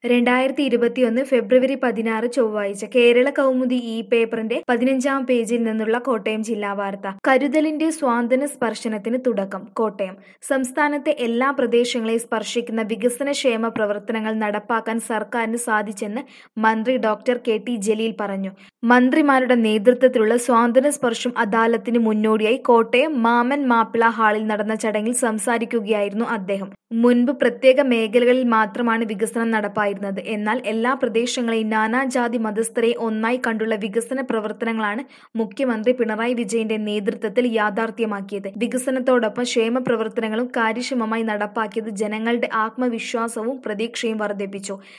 രണ്ടായിരത്തി ഇരുപത്തിയൊന്ന് ഫെബ്രുവരി പതിനാറ് ചൊവ്വാഴ്ച കേരള കൗമുദി ഈ പേപ്പറിന്റെ പതിനഞ്ചാം പേജിൽ നിന്നുള്ള കോട്ടയം ജില്ലാ വാർത്ത കരുതലിന്റെ സ്വാന്തന സ്പർശനത്തിന് തുടക്കം കോട്ടയം സംസ്ഥാനത്തെ എല്ലാ പ്രദേശങ്ങളെയും സ്പർശിക്കുന്ന വികസനക്ഷേമ പ്രവർത്തനങ്ങൾ നടപ്പാക്കാൻ സർക്കാരിന് സാധിച്ചെന്ന് മന്ത്രി ഡോക്ടർ കെ ടി ജലീൽ പറഞ്ഞു മന്ത്രിമാരുടെ നേതൃത്വത്തിലുള്ള സ്വാന്തന സ്പർശം അദാലത്തിന് മുന്നോടിയായി കോട്ടയം മാമൻ മാപ്പിള ഹാളിൽ നടന്ന ചടങ്ങിൽ സംസാരിക്കുകയായിരുന്നു അദ്ദേഹം മുൻപ് പ്രത്യേക മേഖലകളിൽ മാത്രമാണ് വികസനം നടപ്പായിരുന്നത് എന്നാൽ എല്ലാ പ്രദേശങ്ങളെയും നാനാജാതി മതസ്ഥരെ ഒന്നായി കണ്ടുള്ള വികസന പ്രവർത്തനങ്ങളാണ് മുഖ്യമന്ത്രി പിണറായി വിജയന്റെ നേതൃത്വത്തിൽ യാഥാർത്ഥ്യമാക്കിയത് വികസനത്തോടൊപ്പം ക്ഷേമ പ്രവർത്തനങ്ങളും കാര്യക്ഷമമായി നടപ്പാക്കിയത് ജനങ്ങളുടെ ആത്മവിശ്വാസവും പ്രതീക്ഷയും വർദ്ധിപ്പിച്ചു